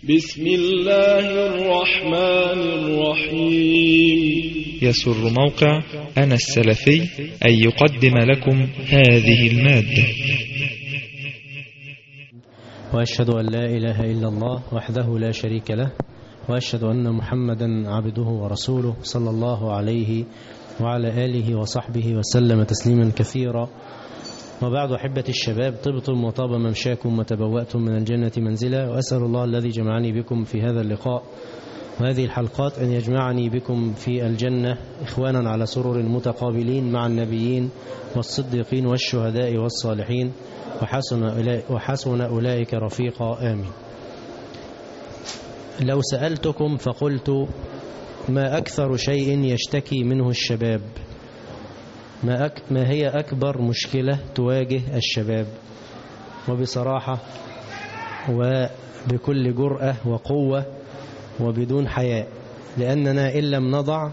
بسم الله الرحمن الرحيم يسر موقع أنا السلفي أن يقدم لكم هذه المادة وأشهد أن لا إله إلا الله وحده لا شريك له وأشهد أن محمدا عبده ورسوله صلى الله عليه وعلى آله وصحبه وسلم تسليما كثيرا وبعد أحبة الشباب طبتم وطاب ممشاكم وتبوأتم من الجنة منزلا وأسأل الله الذي جمعني بكم في هذا اللقاء وهذه الحلقات أن يجمعني بكم في الجنة إخوانا على سرر متقابلين مع النبيين والصديقين والشهداء والصالحين وحسن أولئك, وحسن أولئك رفيقا آمين لو سألتكم فقلت ما أكثر شيء يشتكي منه الشباب ما, أك ما هي أكبر مشكلة تواجه الشباب وبصراحة وبكل جرأة وقوة وبدون حياء لأننا إن لم نضع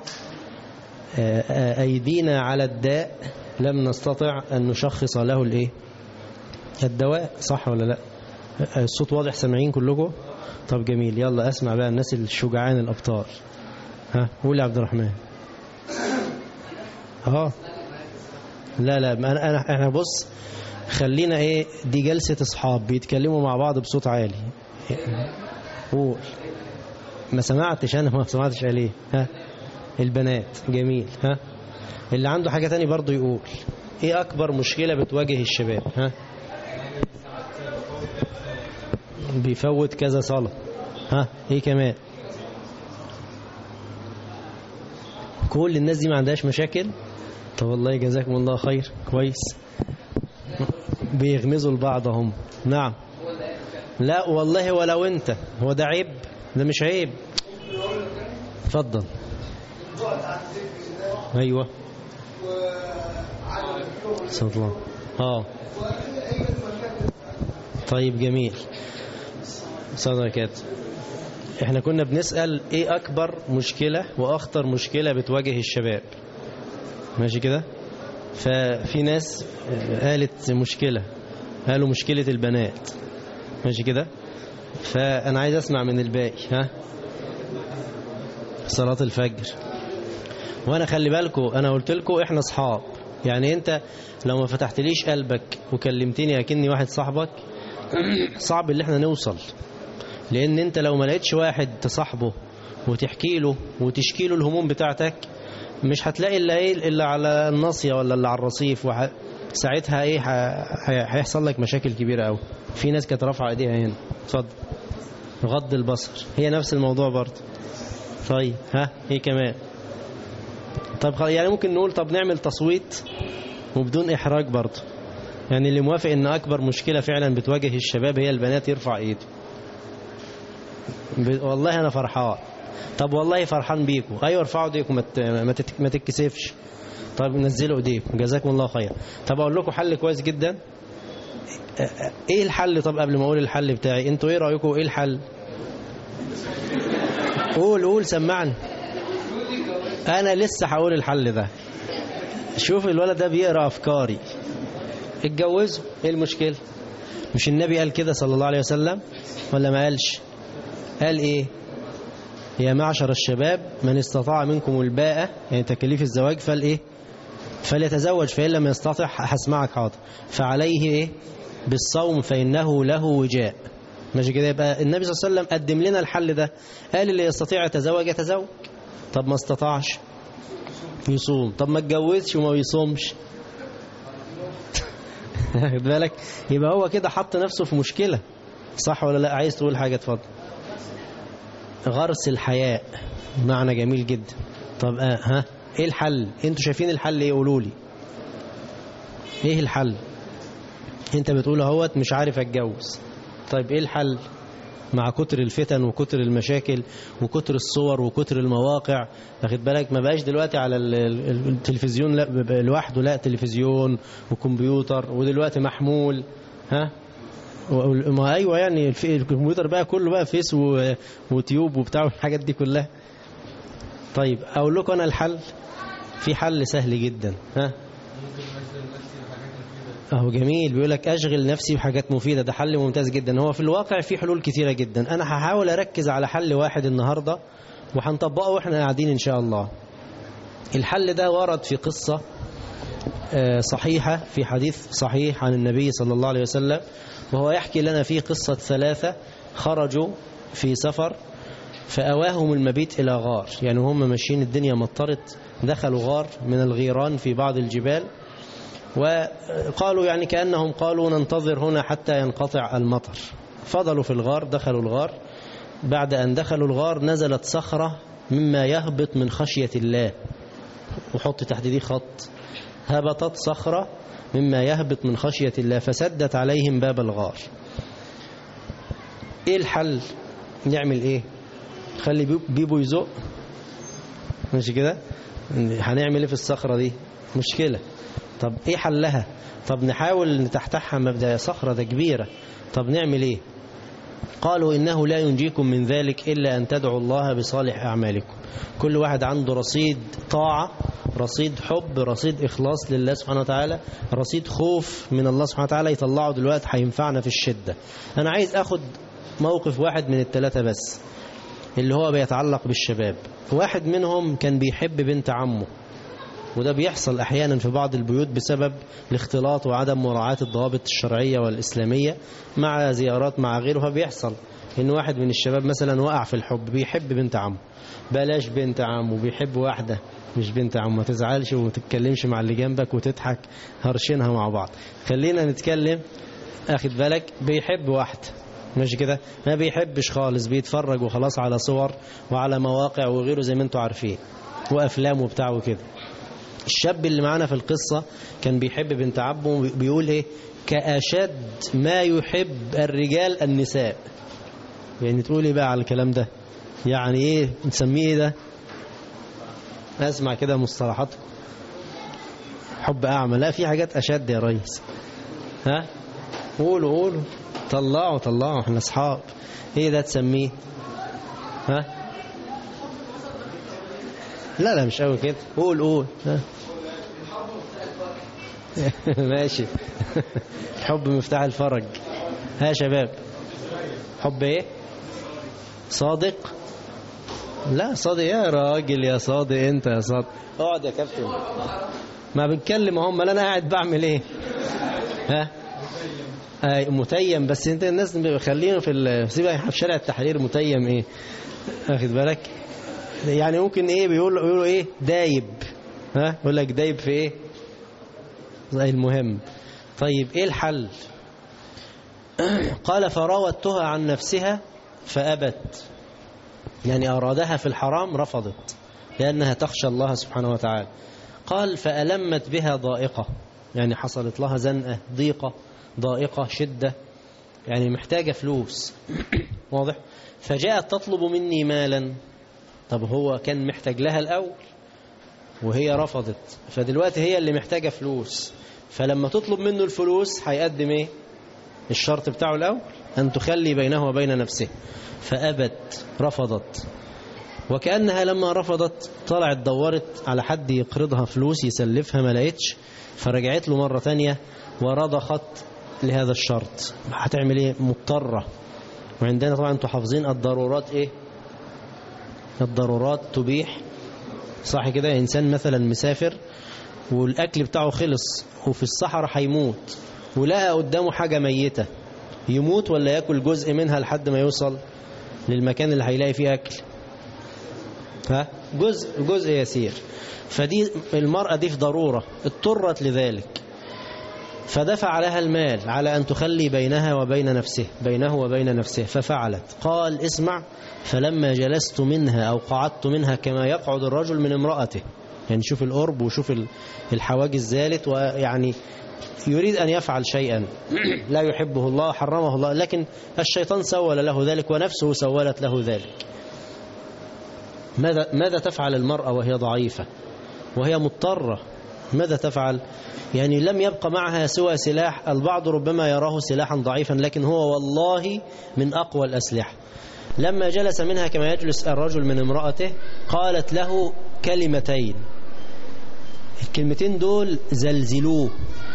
أيدينا على الداء لم نستطع أن نشخص له الإيه الدواء صح ولا لا الصوت واضح سامعين كلكم طب جميل يلا أسمع بقى الناس الشجعان الأبطال ها قول يا عبد الرحمن اه لا لا انا انا احنا بص خلينا ايه دي جلسه اصحاب بيتكلموا مع بعض بصوت عالي قول ما سمعتش انا ما سمعتش عليه ها البنات جميل ها اللي عنده حاجه تاني برضه يقول ايه اكبر مشكله بتواجه الشباب ها بيفوت كذا صلاه ها ايه كمان كل الناس دي ما عندهاش مشاكل طب والله جزاكم الله خير كويس بيغمزوا لبعضهم نعم لا والله ولو انت هو ده عيب ده مش عيب اتفضل ايوه صلى الله اه طيب جميل صدقات احنا كنا بنسأل ايه اكبر مشكلة واخطر مشكلة بتواجه الشباب ماشي كده ففي ناس قالت مشكلة قالوا مشكلة البنات ماشي كده فانا عايز اسمع من الباقي ها صلاة الفجر وانا خلي بالكم انا قلت لكم احنا اصحاب يعني انت لو ما فتحتليش قلبك وكلمتني اكني واحد صاحبك صعب اللي احنا نوصل لان انت لو ما لقيتش واحد تصاحبه وتحكي له وتشكي له الهموم بتاعتك مش هتلاقي الا ايه الا على الناصيه ولا اللي على الرصيف وح... ساعتها ايه هيحصل لك مشاكل كبيره قوي في ناس كانت رافعه ايديها هنا اتفضل غض البصر هي نفس الموضوع برضه طيب ها ايه كمان طب يعني ممكن نقول طب نعمل تصويت وبدون احراج برضه يعني اللي موافق ان اكبر مشكله فعلا بتواجه الشباب هي البنات يرفع ايده والله انا فرحان طب والله فرحان بيكم ايوه ارفعوا ايديكم ما تتكسفش طب نزلوا ايديكم جزاكم الله خير طب اقول لكم حل كويس جدا ايه الحل طب قبل ما اقول الحل بتاعي انتوا ايه رايكم ايه الحل قول قول سمعني انا لسه هقول الحل ده شوف الولد ده بيقرا افكاري اتجوزوا ايه المشكله مش النبي قال كده صلى الله عليه وسلم ولا ما قالش قال ايه يا معشر الشباب من استطاع منكم الباءة يعني تكاليف الزواج فالايه فليتزوج فإن لم يستطع هسمعك حاضر فعليه ايه بالصوم فإنه له وجاء ماشي كده يبقى النبي صلى الله عليه وسلم قدم لنا الحل ده قال اللي يستطيع يتزوج يتزوج طب ما استطاعش يصوم طب ما اتجوزش وما بيصومش خد بالك يبقى هو كده حط نفسه في مشكلة صح ولا لا عايز تقول حاجة اتفضل غرس الحياء معنى جميل جدا طب آه ها ايه الحل انتوا شايفين الحل ايه قولوا لي ايه الحل انت بتقول اهوت مش عارف اتجوز طيب ايه الحل مع كتر الفتن وكتر المشاكل وكتر الصور وكتر المواقع واخد بالك ما بقاش دلوقتي على التلفزيون لا لوحده لا تلفزيون وكمبيوتر ودلوقتي محمول ها ما ايوه يعني الكمبيوتر بقى كله بقى فيس وتيوب وبتاع الحاجات دي كلها طيب اقول لكم انا الحل في حل سهل جدا ها اهو جميل بيقول لك اشغل نفسي بحاجات مفيدة ده حل ممتاز جدا هو في الواقع في حلول كثيرة جدا انا هحاول اركز على حل واحد النهاردة وهنطبقه واحنا قاعدين ان شاء الله الحل ده ورد في قصة صحيحة في حديث صحيح عن النبي صلى الله عليه وسلم وهو يحكي لنا فيه قصة ثلاثة خرجوا في سفر فأواهم المبيت إلى غار يعني هم ماشيين الدنيا مطرت دخلوا غار من الغيران في بعض الجبال وقالوا يعني كأنهم قالوا ننتظر هنا حتى ينقطع المطر فضلوا في الغار دخلوا الغار بعد أن دخلوا الغار نزلت صخرة مما يهبط من خشية الله وحط تحت دي خط هبطت صخرة مما يهبط من خشية الله فسدت عليهم باب الغار ايه الحل نعمل ايه خلي بيبو يزق مش كده هنعمل ايه في الصخرة دي مشكلة طب ايه حلها طب نحاول نتحتحها مبدأ صخرة ده كبيرة طب نعمل ايه قالوا إنه لا ينجيكم من ذلك إلا أن تدعوا الله بصالح أعمالكم كل واحد عنده رصيد طاعة رصيد حب رصيد إخلاص لله سبحانه وتعالى رصيد خوف من الله سبحانه وتعالى يطلعه دلوقتي هينفعنا في الشدة أنا عايز أخد موقف واحد من الثلاثة بس اللي هو بيتعلق بالشباب واحد منهم كان بيحب بنت عمه وده بيحصل أحيانا في بعض البيوت بسبب الاختلاط وعدم مراعاة الضوابط الشرعية والإسلامية مع زيارات مع غيره فبيحصل إن واحد من الشباب مثلا وقع في الحب بيحب بنت عمه بلاش بنت عمه بيحب واحدة مش بنت عمه ما تزعلش وما تتكلمش مع اللي جنبك وتضحك هرشينها مع بعض خلينا نتكلم اخد بالك بيحب واحدة مش كده ما بيحبش خالص بيتفرج وخلاص على صور وعلى مواقع وغيره زي ما انتم عارفين وافلام وبتاع وكده الشاب اللي معانا في القصة كان بيحب بنت عمه بيقول ايه كأشد ما يحب الرجال النساء يعني تقولي بقى على الكلام ده يعني ايه نسميه ايه ده اسمع كده مصطلحاتكم حب اعمى لا في حاجات اشد يا ريس ها قولوا قولوا طلعوا طلعوا احنا اصحاب ايه ده تسميه ها لا لا مش قوي كده قول قول ها ماشي حب مفتاح الفرج ها يا شباب حب ايه صادق لا صادق يا راجل يا صادق انت يا صادق اقعد يا كابتن ما بنتكلم اهو امال انا قاعد بعمل ايه ها آه متيم بس انت الناس خلينا في سيبها في شارع التحرير متيم ايه واخد بالك يعني ممكن ايه بيقولوا بيقولوا ايه دايب ها يقول لك دايب في ايه زي المهم طيب ايه الحل قال فراودتها عن نفسها فأبت يعني أرادها في الحرام رفضت لأنها تخشى الله سبحانه وتعالى قال فألمت بها ضائقة يعني حصلت لها زنقة ضيقة ضائقة شدة يعني محتاجة فلوس واضح فجاءت تطلب مني مالا طب هو كان محتاج لها الأول وهي رفضت فدلوقتي هي اللي محتاجة فلوس فلما تطلب منه الفلوس هيقدم ايه الشرط بتاعه الأول أن تخلي بينه وبين نفسه فأبت رفضت وكأنها لما رفضت طلعت دورت على حد يقرضها فلوس يسلفها ما لقيتش فرجعت له مرة تانية ورضخت لهذا الشرط هتعمل ايه مضطرة وعندنا طبعا انتوا حافظين الضرورات ايه الضرورات تبيح صح كده إنسان مثلا مسافر والأكل بتاعه خلص وفي الصحراء هيموت ولقى قدامه حاجة ميتة يموت ولا ياكل جزء منها لحد ما يوصل للمكان اللي هيلاقي فيه أكل ها جزء جزء يسير فدي المرأة دي في ضرورة اضطرت لذلك فدفع لها المال على أن تخلي بينها وبين نفسه بينه وبين نفسه ففعلت قال اسمع فلما جلست منها أو قعدت منها كما يقعد الرجل من امرأته يعني شوف القرب وشوف الحواجز زالت ويعني يريد أن يفعل شيئا لا يحبه الله حرمه الله لكن الشيطان سول له ذلك ونفسه سولت له ذلك ماذا, ماذا تفعل المرأة وهي ضعيفة وهي مضطرة ماذا تفعل يعني لم يبقى معها سوى سلاح البعض ربما يراه سلاحا ضعيفا لكن هو والله من أقوى الأسلحة لما جلس منها كما يجلس الرجل من امرأته قالت له كلمتين الكلمتين دول زلزلوه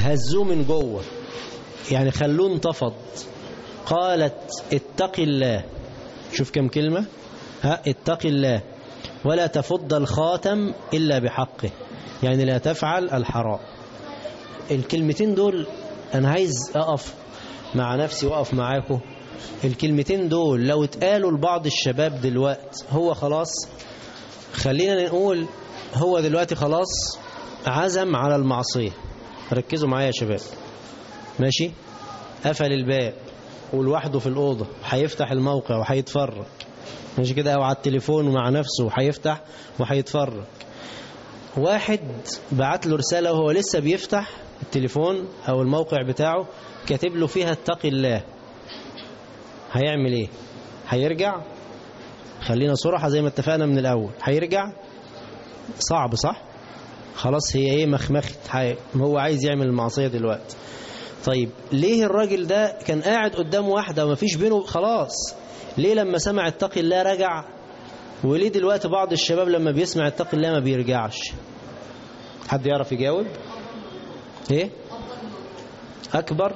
هزوه من جوه يعني خلوه انتفض قالت اتق الله شوف كم كلمة ها اتق الله ولا تفض الخاتم إلا بحقه يعني لا تفعل الحرام الكلمتين دول أنا عايز أقف مع نفسي وأقف معاكم الكلمتين دول لو اتقالوا لبعض الشباب دلوقت هو خلاص خلينا نقول هو دلوقتي خلاص عزم على المعصية ركزوا معايا يا شباب ماشي قفل الباب ولوحده في الأوضة هيفتح الموقع وهيتفرج ماشي كده أو على التليفون مع نفسه وهيفتح وهيتفرج واحد بعت له رسالة وهو لسه بيفتح التليفون أو الموقع بتاعه كاتب له فيها اتقي الله هيعمل ايه هيرجع خلينا صراحة زي ما اتفقنا من الأول هيرجع صعب صح خلاص هي ايه مخمخت هو عايز يعمل المعصية دلوقتي طيب ليه الراجل ده كان قاعد قدام واحدة ومفيش بينه خلاص ليه لما سمع اتقي الله رجع وليه دلوقتي بعض الشباب لما بيسمع اتقي الله ما بيرجعش حد يعرف يجاوب ايه اكبر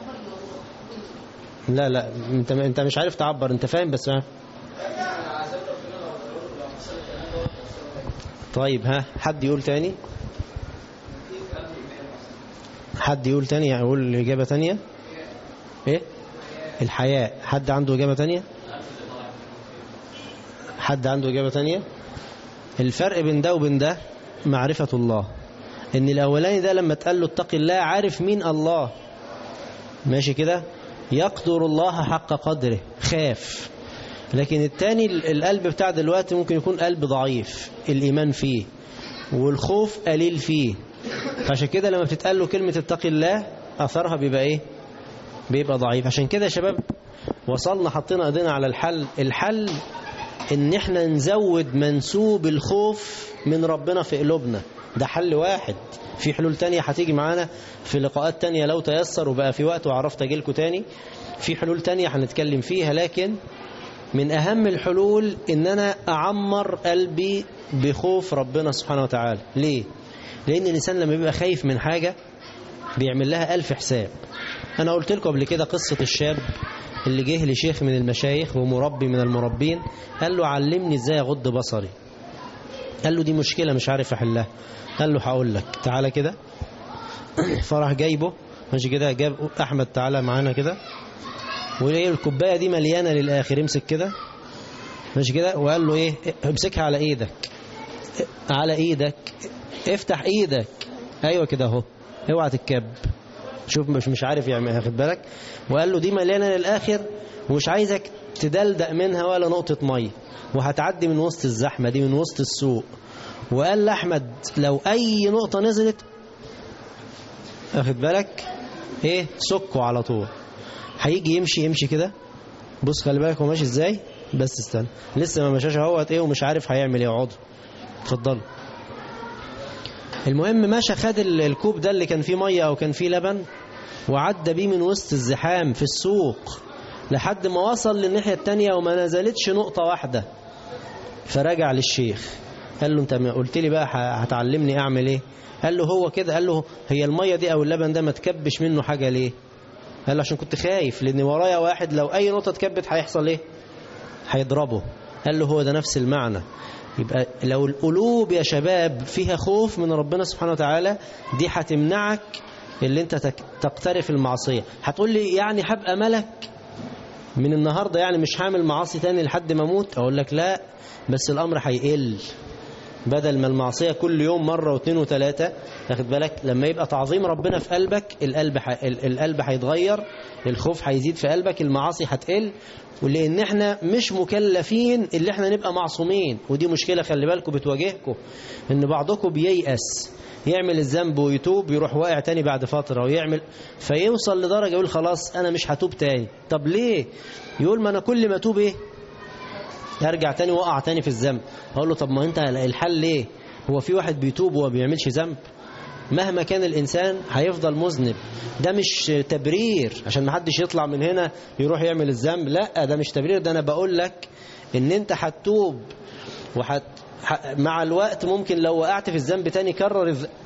لا لا انت انت مش عارف تعبر انت فاهم بس ما. طيب ها حد يقول تاني حد يقول تاني يقول إجابة تانية ايه الحياء حد عنده إجابة تانية حد عنده إجابة تانية الفرق بين ده وبين ده معرفة الله ان الاولاني ده لما تقال له اتق الله عارف مين الله ماشي كده يقدر الله حق قدره خاف لكن التاني القلب بتاع دلوقتي ممكن يكون قلب ضعيف الإيمان فيه والخوف قليل فيه فعشان كده لما بتتقال له كلمة اتقي الله أثرها بيبقى إيه بيبقى ضعيف عشان كده يا شباب وصلنا حطينا ايدينا على الحل الحل ان احنا نزود منسوب الخوف من ربنا في قلوبنا ده حل واحد في حلول تانية هتيجي معانا في لقاءات تانية لو تيسر وبقى في وقت وعرفت اجيلكم تاني في حلول تانية هنتكلم فيها لكن من أهم الحلول إن أنا أعمر قلبي بخوف ربنا سبحانه وتعالى ليه؟ لأن الإنسان لما بيبقى خايف من حاجة بيعمل لها ألف حساب أنا قلت لكم قبل كده قصة الشاب اللي جه لشيخ من المشايخ ومربي من المربين قال له علمني ازاي اغض بصري قال له دي مشكلة مش عارف احلها قال له هقول لك تعالى كده فراح جايبه ماشي كده جاب احمد تعالى معانا كده وايه الكوبايه دي مليانه للاخر امسك كده ماشي كده وقال له ايه امسكها على ايدك على ايدك افتح ايدك ايوه كده اهو اوعى تتكب شوف مش مش عارف يعمل واخد بالك وقال له دي مليانه للاخر ومش عايزك تدلدق منها ولا نقطه ميه وهتعدي من وسط الزحمه دي من وسط السوق وقال لاحمد لو اي نقطه نزلت واخد بالك ايه سكه على طول هيجي يمشي يمشي كده بص خلي بالك هو ماشي ازاي بس استنى لسه ما مشاش اهوت ايه ومش عارف هيعمل ايه اقعدوا اتفضلوا المهم مشى خد الكوب ده اللي كان فيه ميه او كان فيه لبن وعدى بيه من وسط الزحام في السوق لحد ما وصل للناحيه التانية وما نزلتش نقطه واحده فرجع للشيخ قال له انت ما قلت لي بقى هتعلمني اعمل ايه قال له هو كده قال له هي الميه دي او اللبن ده ما تكبش منه حاجه ليه قال له عشان كنت خايف لان ورايا واحد لو اي نقطه اتكبت هيحصل ايه هيضربه قال له هو ده نفس المعنى يبقى لو القلوب يا شباب فيها خوف من ربنا سبحانه وتعالى دي هتمنعك اللي انت تقترف المعصية هتقول لي يعني هبقى ملك من النهاردة يعني مش هعمل معاصي تاني لحد ما اموت اقول لك لا بس الامر هيقل بدل ما المعصية كل يوم مرة واثنين وثلاثة تاخد بالك لما يبقى تعظيم ربنا في قلبك القلب ح... القلب هيتغير الخوف هيزيد في قلبك المعاصي هتقل ولان احنا مش مكلفين اللي احنا نبقى معصومين ودي مشكلة خلي بالكم بتواجهكم ان بعضكم بييأس يعمل الذنب ويتوب يروح واقع تاني بعد فترة ويعمل فيوصل لدرجة يقول خلاص انا مش هتوب تاني طب ليه يقول ما انا كل ما اتوب ايه ارجع تاني وقع تاني في الذنب اقول له طب ما انت الحل ليه هو في واحد بيتوب وما بيعملش ذنب مهما كان الانسان هيفضل مذنب ده مش تبرير عشان ما حدش يطلع من هنا يروح يعمل الذنب لا ده مش تبرير ده انا بقول لك ان انت هتتوب وحت مع الوقت ممكن لو وقعت في الذنب تاني كرر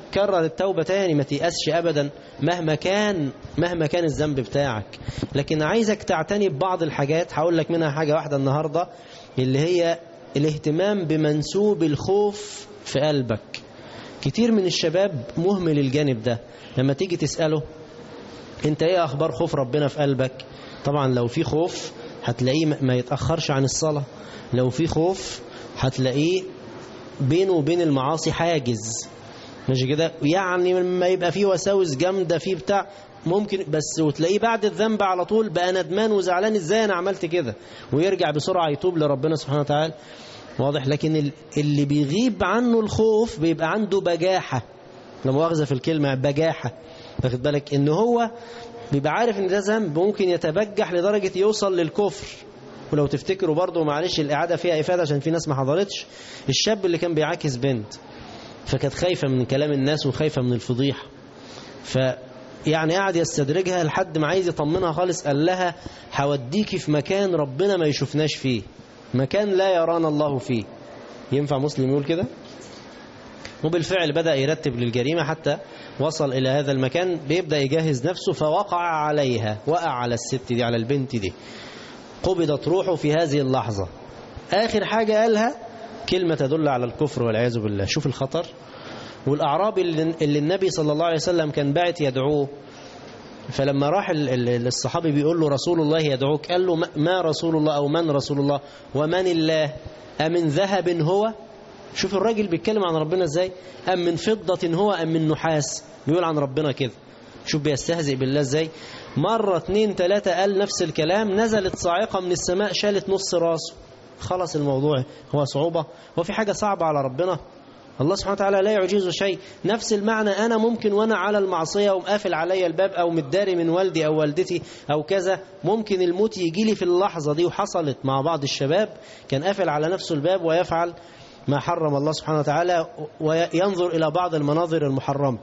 كرر التوبة تاني ما تيأسش أبدا مهما كان مهما كان الذنب بتاعك لكن عايزك تعتني ببعض الحاجات هقول لك منها حاجة واحدة النهاردة اللي هي الاهتمام بمنسوب الخوف في قلبك كتير من الشباب مهمل الجانب ده لما تيجي تسأله انت ايه اخبار خوف ربنا في قلبك طبعا لو في خوف هتلاقيه ما يتأخرش عن الصلاة لو في خوف هتلاقيه بينه وبين المعاصي حاجز مش كده يعني لما يبقى فيه وساوس جامدة فيه بتاع ممكن بس وتلاقيه بعد الذنب على طول بقى ندمان وزعلان ازاي انا عملت كده ويرجع بسرعة يتوب لربنا سبحانه وتعالى واضح لكن اللي بيغيب عنه الخوف بيبقى عنده بجاحة لا مؤاخذة في الكلمة بجاحة واخد بالك ان هو بيبقى عارف ان ده ذنب ممكن يتبجح لدرجة يوصل للكفر ولو تفتكروا برضه معلش الإعادة فيها إفادة عشان في ناس ما حضرتش الشاب اللي كان بيعاكس بنت فكانت خايفة من كلام الناس وخايفة من الفضيحة ف يعني قاعد يستدرجها لحد ما عايز يطمنها خالص قال لها هوديكي في مكان ربنا ما يشوفناش فيه مكان لا يرانا الله فيه ينفع مسلم يقول كده وبالفعل بدأ يرتب للجريمة حتى وصل إلى هذا المكان بيبدأ يجهز نفسه فوقع عليها وقع على الست دي على البنت دي قبضت روحه في هذه اللحظة آخر حاجة قالها كلمة تدل على الكفر والعياذ بالله شوف الخطر والأعرابي اللي النبي صلى الله عليه وسلم كان باعت يدعوه فلما راح الصحابي بيقول له رسول الله يدعوك قال له ما رسول الله أو من رسول الله ومن الله أمن ذهب هو شوف الراجل بيتكلم عن ربنا ازاي أم من فضة هو أم من نحاس بيقول عن ربنا كده شوف بيستهزئ بالله ازاي مرة اتنين تلاتة قال نفس الكلام نزلت صاعقة من السماء شالت نص راسه خلص الموضوع هو صعوبة هو في حاجة صعبة على ربنا الله سبحانه وتعالى لا يعجزه شيء نفس المعنى أنا ممكن وأنا على المعصية ومقافل عليا الباب أو متداري من والدي أو والدتي أو كذا ممكن الموت يجي لي في اللحظة دي وحصلت مع بعض الشباب كان قافل على نفسه الباب ويفعل ما حرم الله سبحانه وتعالى وينظر إلى بعض المناظر المحرمة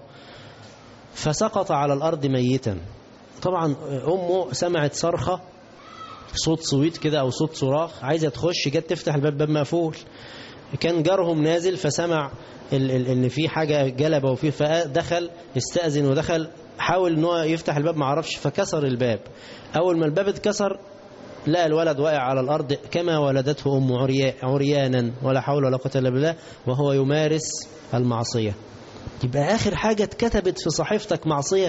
فسقط على الأرض ميتا طبعا أمه سمعت صرخة صوت صويت كده أو صوت صراخ عايزة تخش جت تفتح الباب باب مقفول كان جارهم نازل فسمع ان في حاجة جلبة وفيه فدخل استأذن ودخل حاول ان هو يفتح الباب ما عرفش فكسر الباب أول ما الباب اتكسر لقى الولد واقع على الأرض كما ولدته أم عريانا ولا حول ولا قوة إلا بالله وهو يمارس المعصية يبقى آخر حاجة اتكتبت في صحيفتك معصية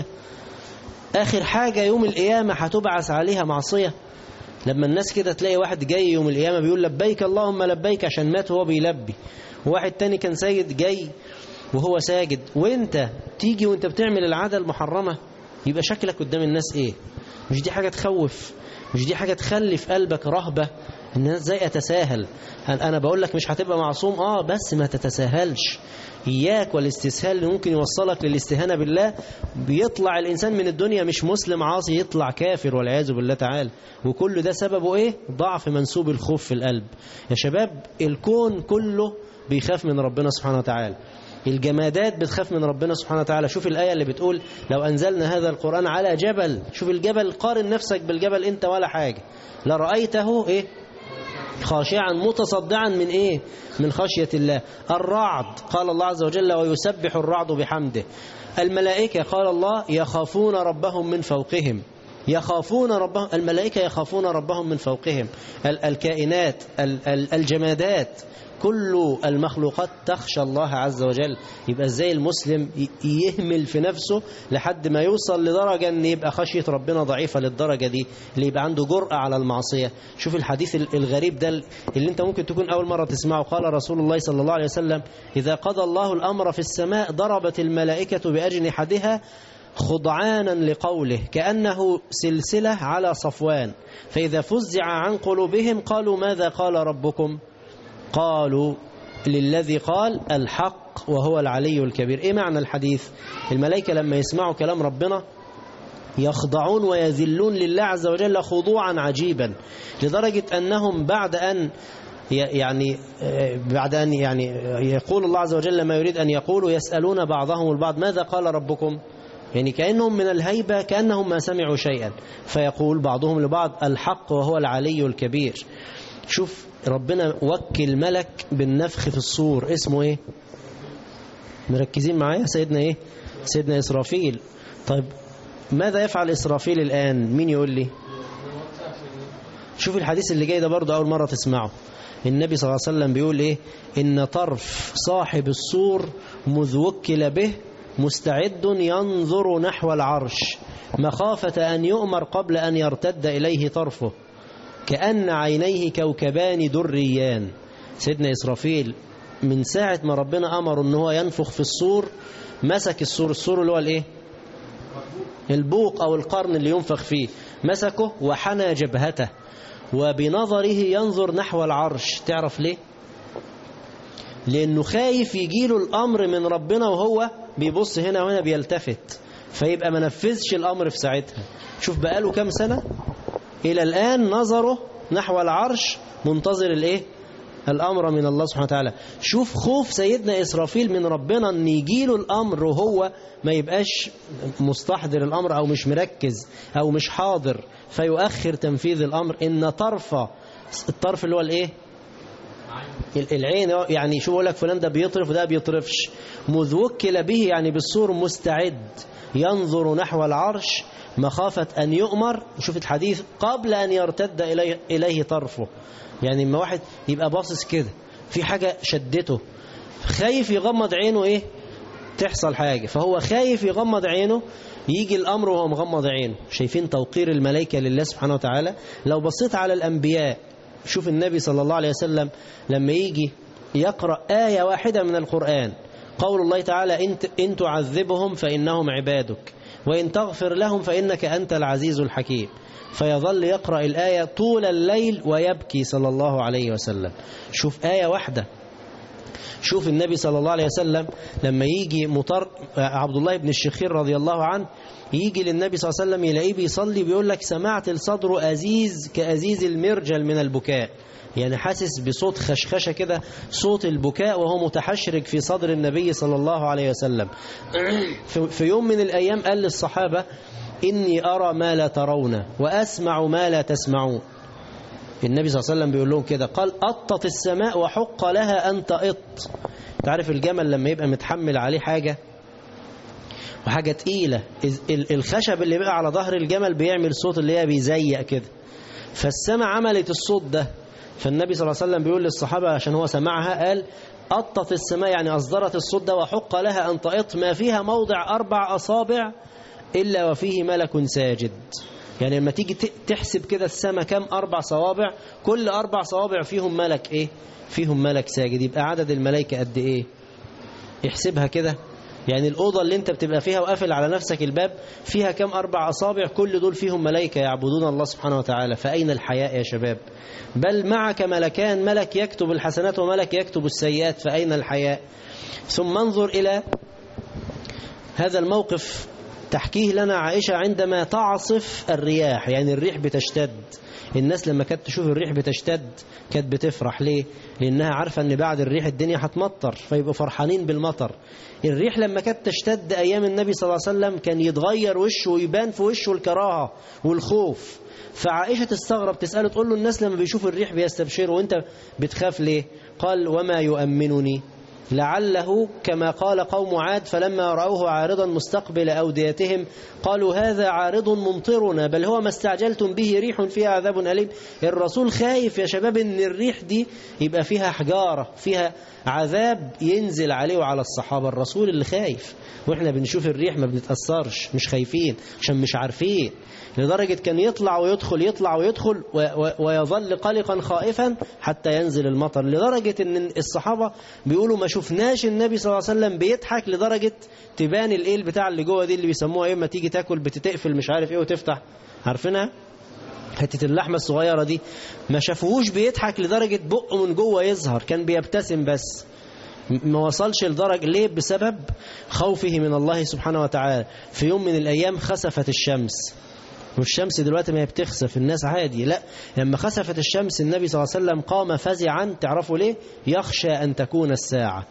آخر حاجة يوم القيامة هتبعث عليها معصية لما الناس كده تلاقي واحد جاي يوم القيامة بيقول لبيك اللهم لبيك عشان مات وهو بيلبي وواحد تاني كان ساجد جاي وهو ساجد وانت تيجي وانت بتعمل العادة المحرمة يبقى شكلك قدام الناس ايه مش دي حاجة تخوف مش دي حاجة تخلي في قلبك رهبة الناس ازاي اتساهل انا بقول لك مش هتبقى معصوم اه بس ما تتساهلش اياك والاستسهال اللي ممكن يوصلك للاستهانة بالله بيطلع الانسان من الدنيا مش مسلم عاصي يطلع كافر والعياذ بالله تعالى وكل ده سببه ايه ضعف منسوب الخوف في القلب يا شباب الكون كله بيخاف من ربنا سبحانه وتعالى الجمادات بتخاف من ربنا سبحانه وتعالى شوف الآية اللي بتقول لو أنزلنا هذا القرآن على جبل شوف الجبل قارن نفسك بالجبل أنت ولا حاجة لرأيته إيه خاشعا متصدعا من إيه من خشية الله الرعد قال الله عز وجل ويسبح الرعد بحمده الملائكة قال الله يخافون ربهم من فوقهم يخافون ربهم الملائكة يخافون ربهم من فوقهم الكائنات الجمادات كل المخلوقات تخشى الله عز وجل يبقى ازاي المسلم يهمل في نفسه لحد ما يوصل لدرجة ان يبقى خشية ربنا ضعيفة للدرجة دي اللي يبقى عنده جرأة على المعصية شوف الحديث الغريب ده اللي انت ممكن تكون اول مرة تسمعه قال رسول الله صلى الله عليه وسلم اذا قضى الله الامر في السماء ضربت الملائكة بأجنحتها خضعانا لقوله كأنه سلسلة على صفوان فإذا فزع عن قلوبهم قالوا ماذا قال ربكم قالوا للذي قال الحق وهو العلي الكبير ايه معنى الحديث الملائكة لما يسمعوا كلام ربنا يخضعون ويذلون لله عز وجل خضوعا عجيبا لدرجة أنهم بعد أن يعني بعد أن يعني يقول الله عز وجل ما يريد أن يقولوا يسألون بعضهم البعض ماذا قال ربكم يعني كأنهم من الهيبة كأنهم ما سمعوا شيئا فيقول بعضهم لبعض الحق وهو العلي الكبير شوف ربنا وكل ملك بالنفخ في الصور اسمه ايه مركزين معايا سيدنا ايه سيدنا إسرافيل طيب ماذا يفعل إسرافيل الآن مين يقول لي شوف الحديث اللي جاي ده برضه أول مرة تسمعه النبي صلى الله عليه وسلم بيقول إيه إن طرف صاحب السور مذ وكل به مستعد ينظر نحو العرش مخافة أن يؤمر قبل أن يرتد إليه طرفه كأن عينيه كوكبان دريان سيدنا إسرافيل من ساعة ما ربنا أمر أن هو ينفخ في السور مسك السور السور اللي هو الإيه البوق أو القرن اللي ينفخ فيه مسكه وحنى جبهته وبنظره ينظر نحو العرش تعرف ليه لأنه خايف يجيله الأمر من ربنا وهو بيبص هنا وهنا بيلتفت فيبقى ما نفذش الأمر في ساعتها شوف بقاله كام سنة إلى الآن نظره نحو العرش منتظر الإيه الأمر من الله سبحانه وتعالى شوف خوف سيدنا إسرافيل من ربنا أن يجيله الأمر وهو ما يبقاش مستحضر الأمر أو مش مركز أو مش حاضر فيؤخر تنفيذ الأمر إن طرف الطرف اللي هو الإيه العين يعني شو بقول لك فلان ده بيطرف وده بيطرفش مذ وكل به يعني بالصور مستعد ينظر نحو العرش مخافة أن يؤمر وشوف الحديث قبل أن يرتد إليه, إليه طرفه يعني لما واحد يبقى باصص كده في حاجة شدته خايف يغمض عينه إيه تحصل حاجة فهو خايف يغمض عينه يجي الأمر وهو مغمض عينه شايفين توقير الملائكة لله سبحانه وتعالى لو بصيت على الأنبياء شوف النبي صلى الله عليه وسلم لما يجي يقرأ آية واحدة من القرآن قول الله تعالى إن تعذبهم فإنهم عبادك وإن تغفر لهم فإنك أنت العزيز الحكيم فيظل يقرأ الآية طول الليل ويبكي صلى الله عليه وسلم شوف آية واحدة شوف النبي صلى الله عليه وسلم لما يجي مطر عبد الله بن الشخير رضي الله عنه يجي للنبي صلى الله عليه وسلم يلاقيه بيصلي بيقول لك سمعت الصدر أزيز كأزيز المرجل من البكاء يعني حاسس بصوت خشخشة كده صوت البكاء وهو متحشرك في صدر النبي صلى الله عليه وسلم في يوم من الأيام قال للصحابة إني أرى ما لا ترون وأسمع ما لا تسمعون النبي صلى الله عليه وسلم بيقول لهم كده قال أطت السماء وحق لها أن تأط تعرف الجمل لما يبقى متحمل عليه حاجة وحاجة تقيلة الخشب اللي بقى على ظهر الجمل بيعمل صوت اللي هي بيزيق كده فالسماء عملت الصوت ده فالنبي صلى الله عليه وسلم بيقول للصحابة عشان هو سمعها قال أطت السماء يعني أصدرت الصوت ده وحق لها أن تأط ما فيها موضع أربع أصابع إلا وفيه ملك ساجد يعني لما تيجي تحسب كده السماء كم أربع صوابع كل أربع صوابع فيهم ملك إيه فيهم ملك ساجد يبقى عدد الملائكة قد إيه احسبها كده يعني الأوضة اللي انت بتبقى فيها وقافل على نفسك الباب فيها كم أربع أصابع كل دول فيهم ملائكة يعبدون الله سبحانه وتعالى فأين الحياء يا شباب بل معك ملكان ملك يكتب الحسنات وملك يكتب السيئات فأين الحياء ثم انظر إلى هذا الموقف تحكيه لنا عائشة عندما تعصف الرياح يعني الريح بتشتد الناس لما كانت تشوف الريح بتشتد كانت بتفرح ليه لأنها عارفة أن بعد الريح الدنيا هتمطر فيبقوا فرحانين بالمطر الريح لما كانت تشتد أيام النبي صلى الله عليه وسلم كان يتغير وشه ويبان في وشه الكراهة والخوف فعائشة تستغرب تسأله تقول له الناس لما بيشوفوا الريح بيستبشروا وانت بتخاف ليه قال وما يؤمنني لعله كما قال قوم عاد فلما رأوه عارضا مستقبل أوديتهم قالوا هذا عارض ممطرنا بل هو ما استعجلتم به ريح فيها عذاب أليم الرسول خايف يا شباب ان الريح دي يبقى فيها حجارة فيها عذاب ينزل عليه وعلى الصحابة الرسول اللي خايف واحنا بنشوف الريح ما بنتأثرش مش خايفين عشان مش عارفين لدرجة كان يطلع ويدخل يطلع ويدخل ويظل قلقا خائفا حتى ينزل المطر لدرجة ان الصحابة بيقولوا ما شفناش النبي صلى الله عليه وسلم بيضحك لدرجة تبان الايه بتاع اللي جوه دي اللي بيسموها ايه ما تيجي تاكل بتتقفل مش عارف ايه وتفتح عارفينها حتة اللحمة الصغيرة دي ما شافوهوش بيضحك لدرجة بقه من جوه يظهر كان بيبتسم بس ما وصلش لدرجة ليه بسبب خوفه من الله سبحانه وتعالى في يوم من الأيام خسفت الشمس والشمس دلوقتي ما هي بتخسف الناس عادي لا لما خسفت الشمس النبي صلى الله عليه وسلم قام فزعا تعرفوا ليه يخشى أن تكون الساعة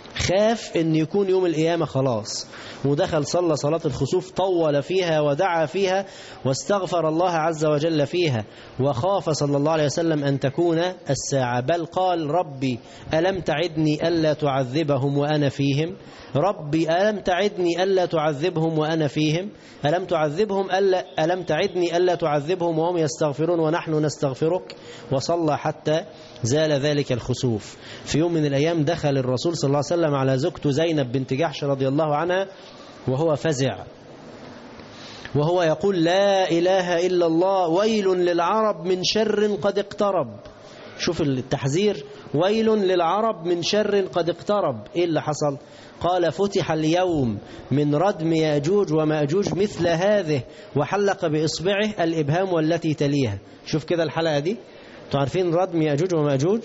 خاف ان يكون يوم القيامة خلاص ودخل صلى صلاة الخسوف طول فيها ودعا فيها واستغفر الله عز وجل فيها وخاف صلى الله عليه وسلم أن تكون الساعة بل قال ربي ألم تعدني ألا تعذبهم وأنا فيهم ربي ألم تعدني ألا تعذبهم وأنا فيهم ألم تعذبهم ألا ألم تعدني ألا تعذبهم وهم يستغفرون ونحن نستغفرك وصلى حتى زال ذلك الخسوف في يوم من الأيام دخل الرسول صلى الله عليه وسلم على زوجته زينب بنت جحش رضي الله عنها وهو فزع وهو يقول لا إله إلا الله ويل للعرب من شر قد اقترب شوف التحذير ويل للعرب من شر قد اقترب إيه اللي حصل قال فتح اليوم من ردم يأجوج ومأجوج مثل هذه وحلق بإصبعه الإبهام والتي تليها شوف كده الحلقة دي تعرفين ردم يأجوج ومأجوج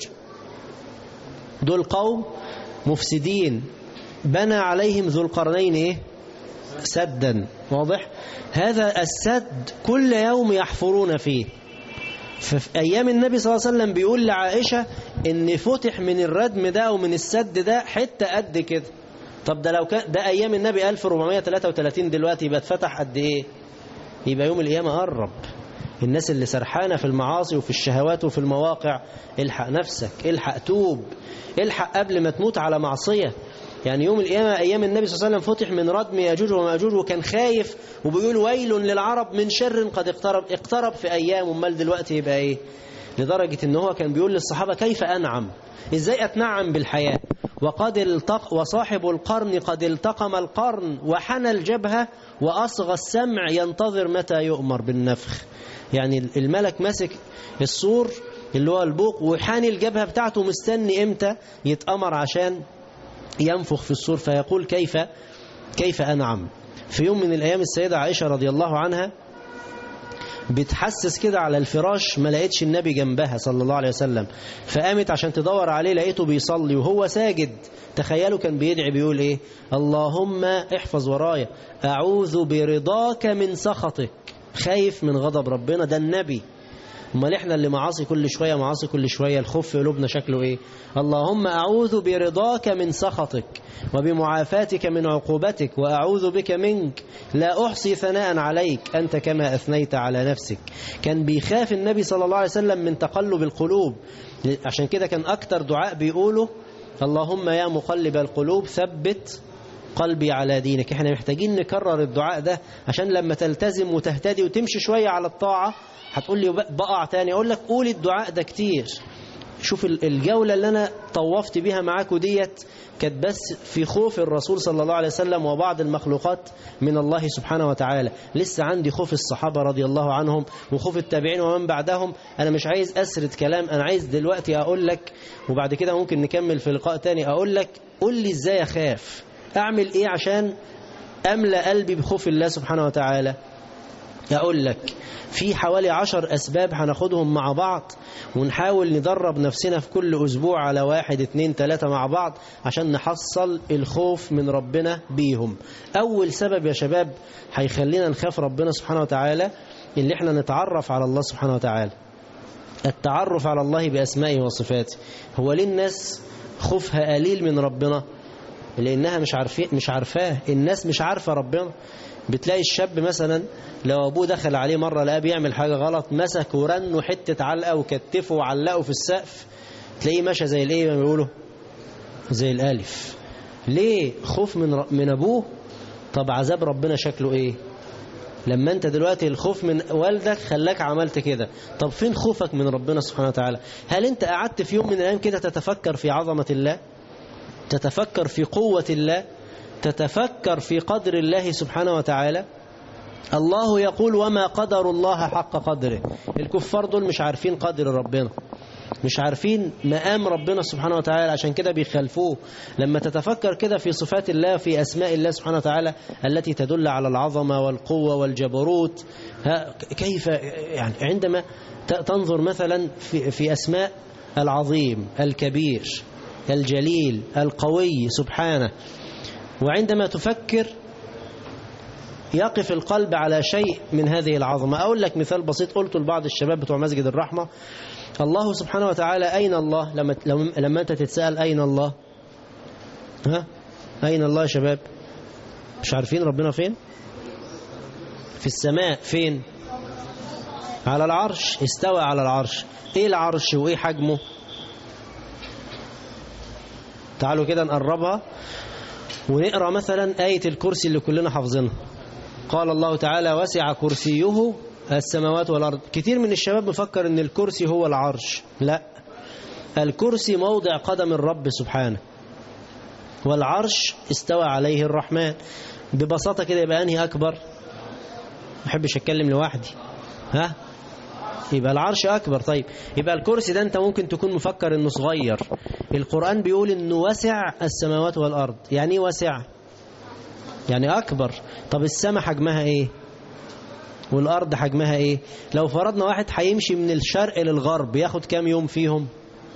دول قوم مفسدين بنى عليهم ذو القرنين إيه؟ سدا واضح هذا السد كل يوم يحفرون فيه ففي أيام النبي صلى الله عليه وسلم بيقول لعائشة إن فتح من الردم ده ومن السد ده حتة قد كده طب ده لو كان ده أيام النبي 1433 دلوقتي يبقى اتفتح قد إيه يبقى يوم القيامة قرب الناس اللي سرحانة في المعاصي وفي الشهوات وفي المواقع الحق نفسك الحق توب الحق قبل ما تموت على معصية يعني يوم القيامة أيام النبي صلى الله عليه وسلم فتح من ردم يأجوج ومأجوج وكان خايف وبيقول ويل للعرب من شر قد اقترب اقترب في أيام امال دلوقتي يبقى إيه لدرجة إن هو كان بيقول للصحابة كيف أنعم إزاي أتنعم بالحياة وقد التق وصاحب القرن قد التقم القرن وحنى الجبهة وأصغى السمع ينتظر متى يؤمر بالنفخ يعني الملك ماسك السور اللي هو البوق وحاني الجبهة بتاعته مستني امتى يتأمر عشان ينفخ في السور فيقول كيف كيف أنعم في يوم من الأيام السيدة عائشة رضي الله عنها بتحسس كده على الفراش ما لقيتش النبي جنبها صلى الله عليه وسلم فقامت عشان تدور عليه لقيته بيصلي وهو ساجد تخيلوا كان بيدعي بيقول ايه اللهم احفظ ورايا اعوذ برضاك من سخطك خايف من غضب ربنا ده النبي امال احنا اللي معاصي كل شوية معاصي كل شوية الخوف في قلوبنا شكله ايه اللهم اعوذ برضاك من سخطك وبمعافاتك من عقوبتك واعوذ بك منك لا احصي ثناء عليك انت كما اثنيت على نفسك كان بيخاف النبي صلى الله عليه وسلم من تقلب القلوب عشان كده كان اكتر دعاء بيقوله اللهم يا مقلب القلوب ثبت قلبي على دينك احنا محتاجين نكرر الدعاء ده عشان لما تلتزم وتهتدي وتمشي شوية على الطاعة هتقول لي بقع تاني اقول لك قول الدعاء ده كتير شوف الجولة اللي انا طوفت بيها معاكم ديت كانت بس في خوف الرسول صلى الله عليه وسلم وبعض المخلوقات من الله سبحانه وتعالى لسه عندي خوف الصحابة رضي الله عنهم وخوف التابعين ومن بعدهم أنا مش عايز أسرد كلام أنا عايز دلوقتي أقول لك وبعد كده ممكن نكمل في لقاء تاني أقول لك قول لي إزاي أخاف أعمل إيه عشان أملأ قلبي بخوف الله سبحانه وتعالى أقول لك في حوالي عشر أسباب هناخدهم مع بعض ونحاول ندرب نفسنا في كل أسبوع على واحد اتنين تلاتة مع بعض عشان نحصل الخوف من ربنا بيهم أول سبب يا شباب هيخلينا نخاف ربنا سبحانه وتعالى اللي احنا نتعرف على الله سبحانه وتعالى التعرف على الله بأسمائه وصفاته هو ليه الناس خوفها قليل من ربنا لأنها مش عارفين مش عارفاه الناس مش عارفة ربنا بتلاقي الشاب مثلا لو أبوه دخل عليه مرة لقاه بيعمل حاجة غلط مسك ورنه حتة علقة وكتفه وعلقه في السقف تلاقيه ماشي زي الايه ما بيقولوا زي الالف ليه خوف من من ابوه طب عذاب ربنا شكله ايه لما انت دلوقتي الخوف من والدك خلاك عملت كده طب فين خوفك من ربنا سبحانه وتعالى هل انت قعدت في يوم من الايام كده تتفكر في عظمة الله تتفكر في قوة الله تتفكر في قدر الله سبحانه وتعالى الله يقول وما قدر الله حق قدره الكفار دول مش عارفين قدر ربنا مش عارفين مقام ربنا سبحانه وتعالى عشان كده بيخالفوه لما تتفكر كده في صفات الله في أسماء الله سبحانه وتعالى التي تدل على العظمة والقوة والجبروت كيف يعني عندما تنظر مثلا في, في أسماء العظيم الكبير الجليل القوي سبحانه وعندما تفكر يقف القلب على شيء من هذه العظمة أقول لك مثال بسيط قلته لبعض الشباب بتوع مسجد الرحمة الله سبحانه وتعالى أين الله لما, لما أنت تتسأل أين الله ها أين الله يا شباب مش عارفين ربنا فين في السماء فين على العرش استوى على العرش ايه العرش وايه حجمه تعالوا كده نقربها ونقرأ مثلا آية الكرسي اللي كلنا حافظينها قال الله تعالى وسع كرسيه السماوات والأرض كتير من الشباب مفكر ان الكرسي هو العرش لا الكرسي موضع قدم الرب سبحانه والعرش استوى عليه الرحمن ببساطة كده يبقى أنهي أكبر ما أحبش أتكلم لوحدي ها يبقى العرش أكبر طيب يبقى الكرسي ده أنت ممكن تكون مفكر أنه صغير القرآن بيقول أنه وسع السماوات والأرض يعني ايه وسع يعني أكبر طب السماء حجمها إيه والأرض حجمها إيه لو فرضنا واحد هيمشي من الشرق للغرب ياخد كام يوم فيهم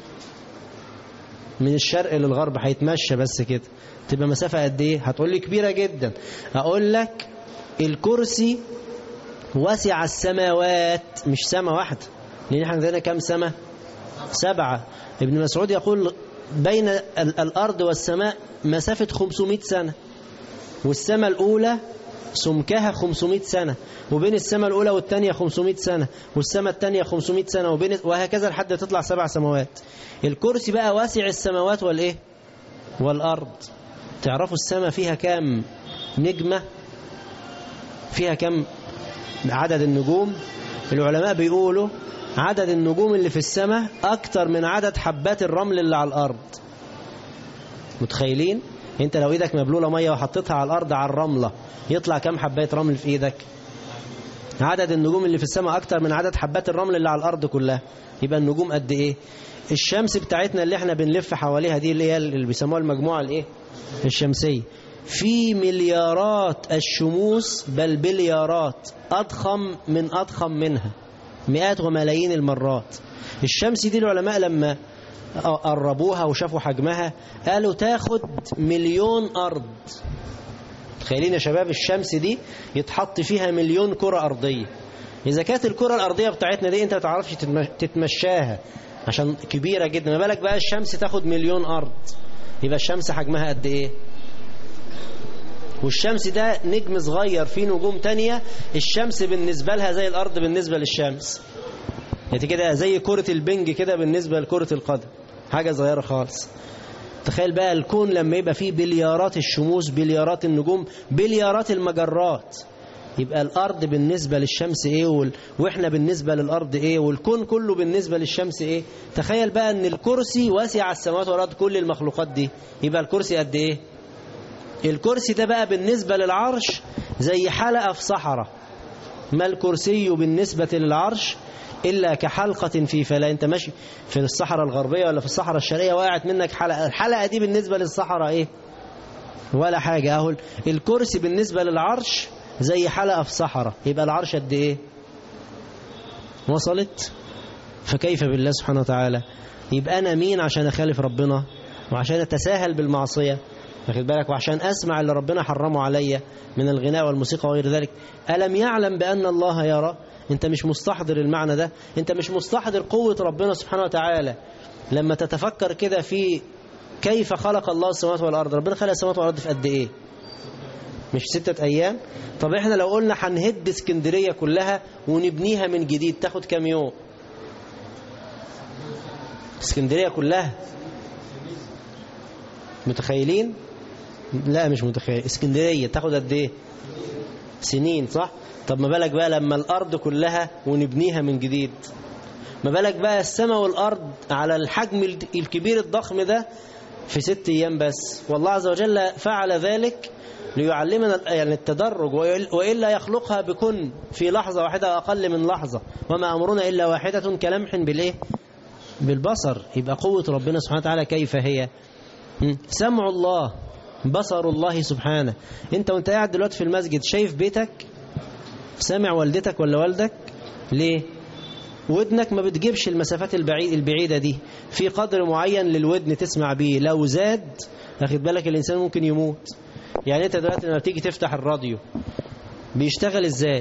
من الشرق للغرب هيتمشى بس كده تبقى مسافة قد ايه هتقول لي كبيرة جدا اقول لك الكرسي وسع السماوات مش سما واحدة لان احنا عندنا كام سما سبعة ابن مسعود يقول بين ال- الارض والسماء مسافة 500 سنة والسماء الاولى سمكها 500 سنة وبين السماء الأولى والثانية 500 سنة والسماء الثانية 500 سنة وبين وهكذا لحد تطلع سبع سماوات الكرسي بقى واسع السماوات والإيه والأرض تعرفوا السماء فيها كام نجمة فيها كم عدد النجوم العلماء بيقولوا عدد النجوم اللي في السماء أكتر من عدد حبات الرمل اللي على الأرض متخيلين انت لو ايدك مبلولة مية وحطيتها على الأرض على الرملة يطلع كم حباية رمل في ايدك عدد النجوم اللي في السماء أكتر من عدد حبات الرمل اللي على الأرض كلها يبقى النجوم قد ايه الشمس بتاعتنا اللي احنا بنلف حواليها دي اللي هي اللي بيسموها المجموعة الايه الشمسية في مليارات الشموس بل بليارات أضخم من أضخم منها مئات وملايين المرات الشمس دي العلماء لما قربوها وشافوا حجمها قالوا تاخد مليون أرض تخيلين يا شباب الشمس دي يتحط فيها مليون كرة أرضية إذا كانت الكرة الأرضية بتاعتنا دي أنت ما تعرفش تتمشاها عشان كبيرة جدا ما بالك بقى الشمس تاخد مليون أرض يبقى الشمس حجمها قد إيه والشمس ده نجم صغير فيه نجوم تانية الشمس بالنسبة لها زي الأرض بالنسبة للشمس يعني كده زي كرة البنج كده بالنسبة لكرة القدم حاجة صغيرة خالص تخيل بقى الكون لما يبقى فيه بليارات الشموس بليارات النجوم بليارات المجرات يبقى الأرض بالنسبة للشمس إيه وال... وإحنا بالنسبة للأرض إيه والكون كله بالنسبة للشمس إيه تخيل بقى أن الكرسي واسع السماوات والأرض كل المخلوقات دي يبقى الكرسي قد إيه الكرسي ده بقى بالنسبة للعرش زي حلقة في صحراء ما الكرسي بالنسبة للعرش إلا كحلقة في فلا أنت ماشي في الصحراء الغربية ولا في الصحراء الشرقية وقعت منك حلقة الحلقة دي بالنسبة للصحراء إيه ولا حاجة أهو الكرسي بالنسبة للعرش زي حلقة في صحراء يبقى العرش قد إيه وصلت فكيف بالله سبحانه وتعالى يبقى أنا مين عشان أخالف ربنا وعشان أتساهل بالمعصية واخد بالك وعشان أسمع اللي ربنا حرمه عليا من الغناء والموسيقى وغير ذلك ألم يعلم بأن الله يرى أنت مش مستحضر المعنى ده أنت مش مستحضر قوة ربنا سبحانه وتعالى لما تتفكر كده في كيف خلق الله السماوات والأرض ربنا خلق السماوات والأرض في قد إيه مش ستة أيام طب إحنا لو قلنا هنهد اسكندرية كلها ونبنيها من جديد تاخد كام يوم اسكندرية كلها متخيلين لا مش متخيل اسكندرية تاخد قد ايه سنين صح طب ما بالك بقى لما الأرض كلها ونبنيها من جديد ما بالك بقى السماء والأرض على الحجم الكبير الضخم ده في ست أيام بس والله عز وجل فعل ذلك ليعلمنا يعني التدرج وإلا يخلقها بكن في لحظة واحدة أقل من لحظة وما أمرنا إلا واحدة كلمح بالإيه بالبصر يبقى قوة ربنا سبحانه وتعالى كيف هي سمع الله بصر الله سبحانه انت وانت قاعد دلوقتي في المسجد شايف بيتك سامع والدتك ولا والدك ليه ودنك ما بتجيبش المسافات البعيد البعيدة دي في قدر معين للودن تسمع بيه لو زاد اخد بالك الإنسان ممكن يموت يعني انت دلوقتي لما بتيجي تفتح الراديو بيشتغل ازاي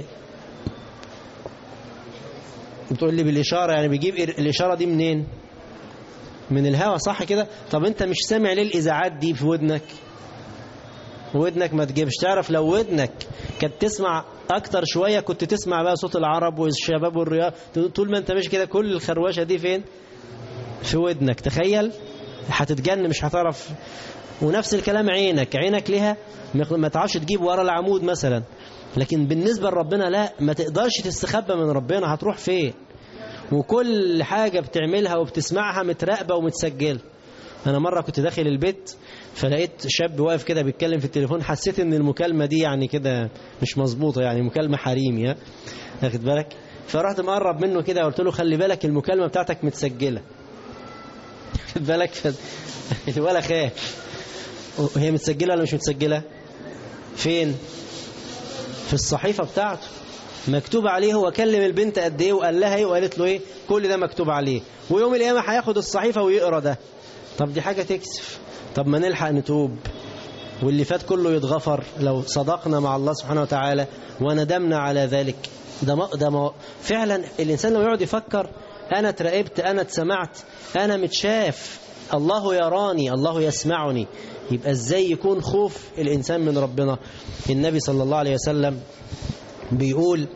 بتقول لي بالإشارة يعني بيجيب الإشارة دي منين من الهوا صح كده طب انت مش سامع ليه الاذاعات دي في ودنك ودنك ما تجيبش تعرف لو ودنك كانت تسمع اكتر شوية كنت تسمع بقى صوت العرب والشباب والرياض طول ما انت ماشي كده كل الخروشة دي فين في ودنك تخيل هتتجن مش هتعرف ونفس الكلام عينك عينك ليها ما تعرفش تجيب ورا العمود مثلا لكن بالنسبة لربنا لا ما تقدرش تستخبى من ربنا هتروح فين وكل حاجة بتعملها وبتسمعها متراقبة ومتسجلة أنا مرة كنت داخل البيت فلقيت شاب واقف كده بيتكلم في التليفون حسيت ان المكالمة دي يعني كده مش مظبوطة يعني مكالمة حريمي ها واخد بالك فرحت مقرب منه كده قلت له خلي بالك المكالمة بتاعتك متسجلة واخد بالك ولا خاف هي متسجلة ولا مش متسجلة فين في الصحيفة بتاعته مكتوب عليه هو كلم البنت قد ايه وقال لها ايه وقالت له ايه كل ده مكتوب عليه ويوم القيامة هياخد الصحيفة ويقرا ده طب دي حاجة تكسف طب ما نلحق نتوب واللي فات كله يتغفر لو صدقنا مع الله سبحانه وتعالى وندمنا على ذلك ده ما ده ما فعلا الإنسان لو يقعد يفكر أنا اتراقبت أنا اتسمعت أنا متشاف الله يراني الله يسمعني يبقى ازاي يكون خوف الإنسان من ربنا النبي صلى الله عليه وسلم بيقول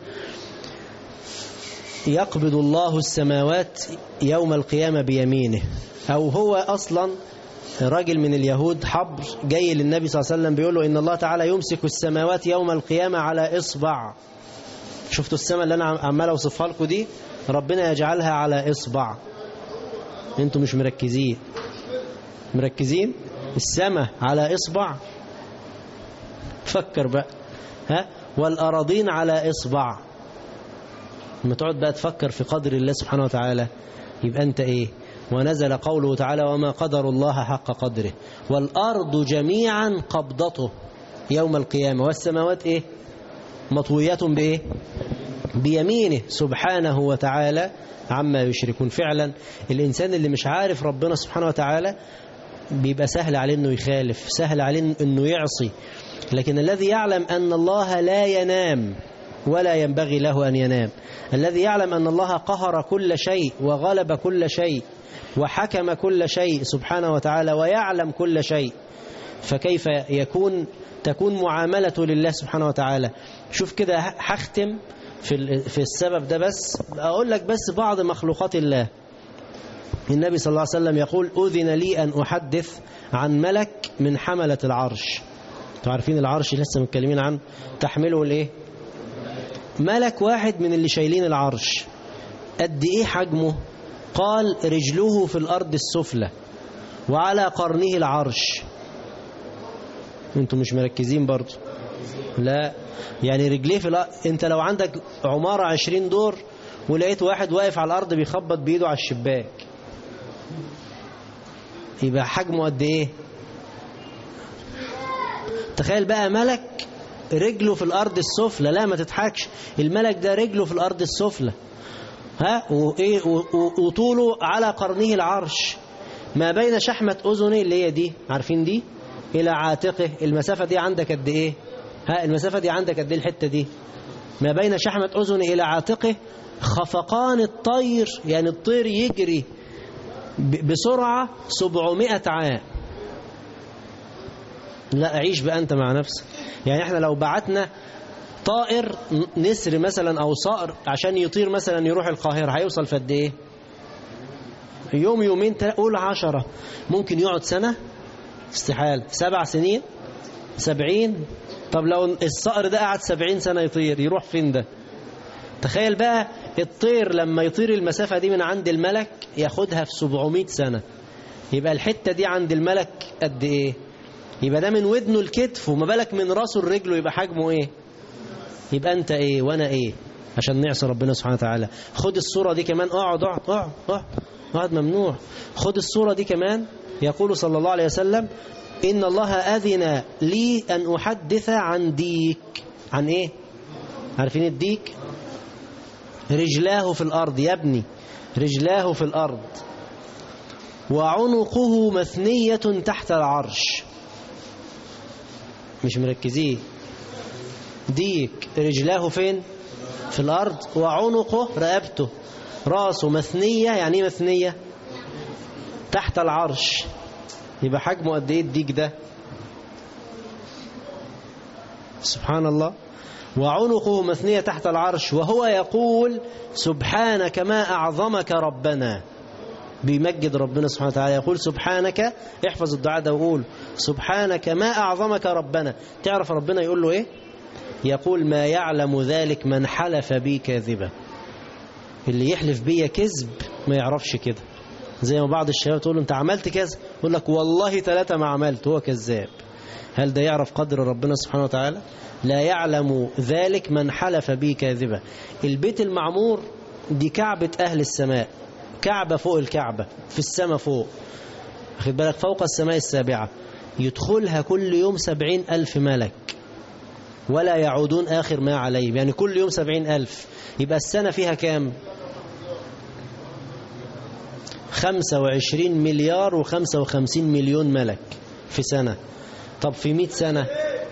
يقبض الله السماوات يوم القيامة بيمينه أو هو أصلا راجل من اليهود حبر جاي للنبي صلى الله عليه وسلم بيقول له إن الله تعالى يمسك السماوات يوم القيامة على إصبع شفتوا السماء اللي أنا عمال أوصفها لكم دي ربنا يجعلها على إصبع أنتوا مش مركزين مركزين السماء على إصبع فكر بقى ها والأراضين على إصبع لما تقعد بقى تفكر في قدر الله سبحانه وتعالى يبقى أنت إيه ونزل قوله تعالى وما قدر الله حق قدره والأرض جميعا قبضته يوم القيامة والسماوات إيه مطويات بإيه بيمينه سبحانه وتعالى عما يشركون فعلا الإنسان اللي مش عارف ربنا سبحانه وتعالى بيبقى سهل عليه أنه يخالف سهل عليه أنه يعصي لكن الذي يعلم أن الله لا ينام ولا ينبغي له أن ينام الذي يعلم أن الله قهر كل شيء وغلب كل شيء وحكم كل شيء سبحانه وتعالى ويعلم كل شيء فكيف يكون تكون معاملة لله سبحانه وتعالى شوف كده هختم في في السبب ده بس أقول لك بس بعض مخلوقات الله النبي صلى الله عليه وسلم يقول أذن لي أن أحدث عن ملك من حملة العرش عارفين العرش لسه متكلمين عنه تحمله الايه ملك واحد من اللي شايلين العرش قد ايه حجمه قال رجله في الارض السفلى وعلى قرنه العرش انتوا مش مركزين برضو لا يعني رجليه في الأرض انت لو عندك عمارة عشرين دور ولقيت واحد واقف على الارض بيخبط بايده على الشباك يبقى حجمه قد ايه تخيل بقى ملك رجله في الأرض السفلى لا ما تضحكش الملك ده رجله في الأرض السفلى ها وإيه وطوله على قرنه العرش ما بين شحمة أذنه اللي هي دي عارفين دي إلى عاتقه المسافة دي عندك قد إيه ها المسافة دي عندك قد إيه الحتة دي ما بين شحمة أذنه إلى عاتقه خفقان الطير يعني الطير يجري بسرعة 700 عام لا عيش بقى أنت مع نفسك يعني احنا لو بعتنا طائر نسر مثلا أو صقر عشان يطير مثلا يروح القاهرة هيوصل في قد ايه يوم يومين قول عشرة ممكن يقعد سنة استحال سبع سنين سبعين طب لو الصقر ده قعد سبعين سنة يطير يروح فين ده تخيل بقى الطير لما يطير المسافة دي من عند الملك ياخدها في 700 سنة يبقى الحتة دي عند الملك قد ايه يبقى ده من ودنه الكتف وما بالك من راسه لرجله يبقى حجمه ايه يبقى انت ايه وانا ايه عشان نعصي ربنا سبحانه وتعالى خد الصورة دي كمان اقعد اقعد اقعد اقعد, اقعد ممنوع خد الصورة دي كمان يقول صلى الله عليه وسلم إن الله أذن لي أن أحدث عن ديك عن إيه عارفين الديك رجلاه في الأرض يا ابني رجلاه في الأرض وعنقه مثنية تحت العرش مش مركزين ديك رجلاه فين في الأرض وعنقه رقبته راسه مثنية يعني ايه مثنية تحت العرش يبقى حجمه قد ايه الديك ده سبحان الله وعنقه مثنية تحت العرش وهو يقول سبحانك ما أعظمك ربنا بيمجد ربنا سبحانه وتعالى يقول سبحانك احفظ الدعاء ده وقول سبحانك ما أعظمك ربنا تعرف ربنا يقول له ايه يقول ما يعلم ذلك من حلف بي كاذبا اللي يحلف بيا كذب ما يعرفش كده زي ما بعض الشباب تقول له انت عملت كذا يقول لك والله ثلاثة ما عملت هو كذاب هل ده يعرف قدر ربنا سبحانه وتعالى لا يعلم ذلك من حلف به كاذبا البيت المعمور دي كعبة أهل السماء كعبة فوق الكعبة في السماء فوق خد بالك فوق السماء السابعة يدخلها كل يوم سبعين ألف ملك ولا يعودون آخر ما عليهم يعني كل يوم سبعين ألف يبقى السنة فيها كام خمسة وعشرين مليار وخمسة وخمسين مليون ملك في سنة طب في مئة سنة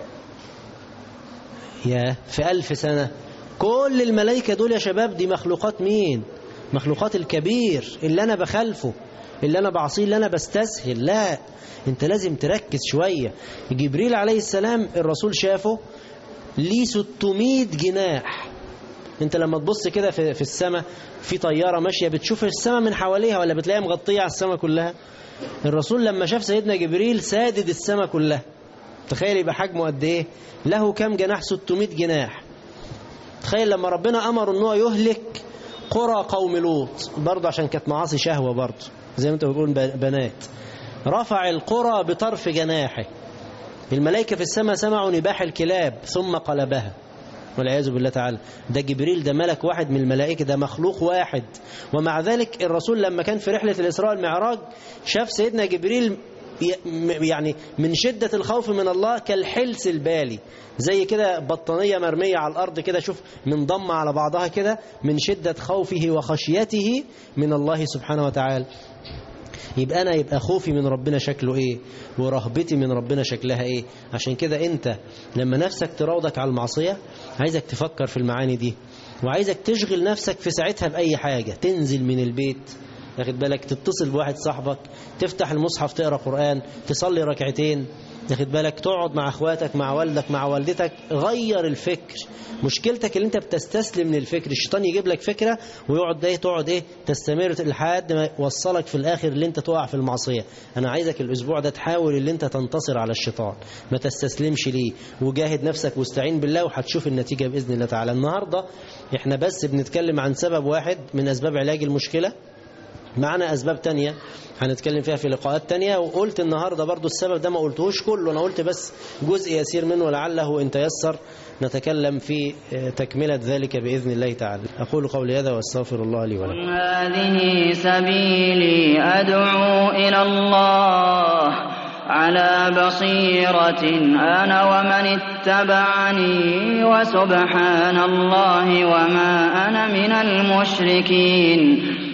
يا في ألف سنة كل الملائكة دول يا شباب دي مخلوقات مين مخلوقات الكبير اللي أنا بخلفه اللي أنا بعصيه اللي أنا بستسهل لا أنت لازم تركز شوية جبريل عليه السلام الرسول شافه ليه 600 جناح انت لما تبص كده في, في السماء في طيارة ماشية بتشوف السماء من حواليها ولا بتلاقيها مغطية على السماء كلها الرسول لما شاف سيدنا جبريل سادد السماء كلها تخيل يبقى حجمه قد ايه له كم جناح 600 جناح تخيل لما ربنا امر ان هو يهلك قرى قوم لوط برضه عشان كانت معاصي شهوة برضه زي ما انت بتقول بنات رفع القرى بطرف جناحه الملائكة في السماء سمعوا نباح الكلاب ثم قلبها والعياذ بالله تعالى ده جبريل ده ملك واحد من الملائكة ده مخلوق واحد ومع ذلك الرسول لما كان في رحلة الإسراء والمعراج شاف سيدنا جبريل يعني من شدة الخوف من الله كالحلس البالي زي كده بطانية مرمية على الأرض كده شوف منضمة على بعضها كده من شدة خوفه وخشيته من الله سبحانه وتعالى يبقى أنا يبقى خوفي من ربنا شكله إيه ورهبتي من ربنا شكلها إيه عشان كده أنت لما نفسك تراودك على المعصية عايزك تفكر في المعاني دي وعايزك تشغل نفسك في ساعتها بأي حاجة تنزل من البيت ياخد بالك تتصل بواحد صاحبك تفتح المصحف تقرأ قرآن تصلي ركعتين ياخد بالك تقعد مع اخواتك مع والدك مع والدتك غير الفكر مشكلتك اللي انت بتستسلم للفكر الشيطان يجيب لك فكرة ويقعد ايه تقعد ايه تستمر لحد ما يوصلك في الاخر اللي انت تقع في المعصية انا عايزك الاسبوع ده تحاول اللي انت تنتصر على الشيطان ما تستسلمش ليه وجاهد نفسك واستعين بالله وهتشوف النتيجة بإذن الله تعالى النهاردة احنا بس بنتكلم عن سبب واحد من اسباب علاج المشكلة معنا أسباب تانية هنتكلم فيها في لقاءات تانية وقلت النهاردة برضو السبب ده ما قلتهوش كله أنا قلت بس جزء يسير منه ولعله إن تيسر نتكلم في تكملة ذلك بإذن الله تعالى أقول قولي هذا وأستغفر الله لي ولكم هذه سبيلي أدعو إلى الله على بصيرة أنا ومن اتبعني وسبحان الله وما أنا من المشركين